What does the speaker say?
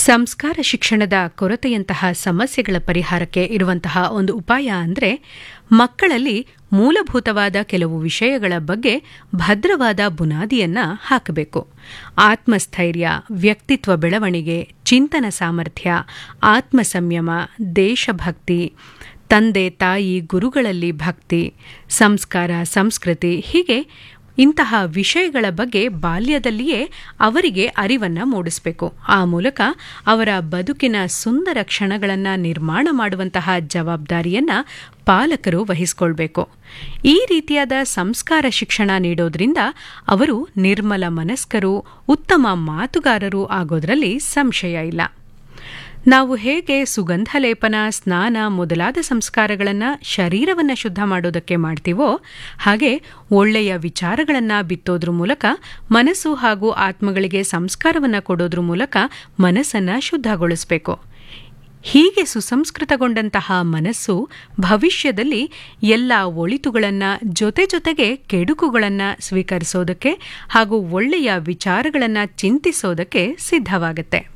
ಸಂಸ್ಕಾರ ಶಿಕ್ಷಣದ ಕೊರತೆಯಂತಹ ಸಮಸ್ಯೆಗಳ ಪರಿಹಾರಕ್ಕೆ ಇರುವಂತಹ ಒಂದು ಉಪಾಯ ಅಂದರೆ ಮಕ್ಕಳಲ್ಲಿ ಮೂಲಭೂತವಾದ ಕೆಲವು ವಿಷಯಗಳ ಬಗ್ಗೆ ಭದ್ರವಾದ ಬುನಾದಿಯನ್ನ ಹಾಕಬೇಕು ಆತ್ಮಸ್ಥೈರ್ಯ ವ್ಯಕ್ತಿತ್ವ ಬೆಳವಣಿಗೆ ಚಿಂತನ ಸಾಮರ್ಥ್ಯ ಆತ್ಮ ಸಂಯಮ ದೇಶಭಕ್ತಿ ತಂದೆ ತಾಯಿ ಗುರುಗಳಲ್ಲಿ ಭಕ್ತಿ ಸಂಸ್ಕಾರ ಸಂಸ್ಕೃತಿ ಹೀಗೆ ಇಂತಹ ವಿಷಯಗಳ ಬಗ್ಗೆ ಬಾಲ್ಯದಲ್ಲಿಯೇ ಅವರಿಗೆ ಅರಿವನ್ನ ಮೂಡಿಸಬೇಕು ಆ ಮೂಲಕ ಅವರ ಬದುಕಿನ ಸುಂದರ ಕ್ಷಣಗಳನ್ನು ನಿರ್ಮಾಣ ಮಾಡುವಂತಹ ಜವಾಬ್ದಾರಿಯನ್ನ ಪಾಲಕರು ವಹಿಸಿಕೊಳ್ಬೇಕು ಈ ರೀತಿಯಾದ ಸಂಸ್ಕಾರ ಶಿಕ್ಷಣ ನೀಡೋದ್ರಿಂದ ಅವರು ನಿರ್ಮಲ ಮನಸ್ಕರು ಉತ್ತಮ ಮಾತುಗಾರರು ಆಗೋದ್ರಲ್ಲಿ ಸಂಶಯ ಇಲ್ಲ ನಾವು ಹೇಗೆ ಸುಗಂಧ ಲೇಪನ ಸ್ನಾನ ಮೊದಲಾದ ಸಂಸ್ಕಾರಗಳನ್ನು ಶರೀರವನ್ನು ಶುದ್ಧ ಮಾಡೋದಕ್ಕೆ ಮಾಡ್ತೀವೋ ಹಾಗೆ ಒಳ್ಳೆಯ ವಿಚಾರಗಳನ್ನು ಬಿತ್ತೋದ್ರ ಮೂಲಕ ಮನಸ್ಸು ಹಾಗೂ ಆತ್ಮಗಳಿಗೆ ಸಂಸ್ಕಾರವನ್ನು ಕೊಡೋದ್ರ ಮೂಲಕ ಮನಸ್ಸನ್ನು ಶುದ್ಧಗೊಳಿಸಬೇಕು ಹೀಗೆ ಸುಸಂಸ್ಕೃತಗೊಂಡಂತಹ ಮನಸ್ಸು ಭವಿಷ್ಯದಲ್ಲಿ ಎಲ್ಲ ಒಳಿತುಗಳನ್ನು ಜೊತೆ ಜೊತೆಗೆ ಕೆಡುಕುಗಳನ್ನು ಸ್ವೀಕರಿಸೋದಕ್ಕೆ ಹಾಗೂ ಒಳ್ಳೆಯ ವಿಚಾರಗಳನ್ನು ಚಿಂತಿಸೋದಕ್ಕೆ ಸಿದ್ಧವಾಗುತ್ತೆ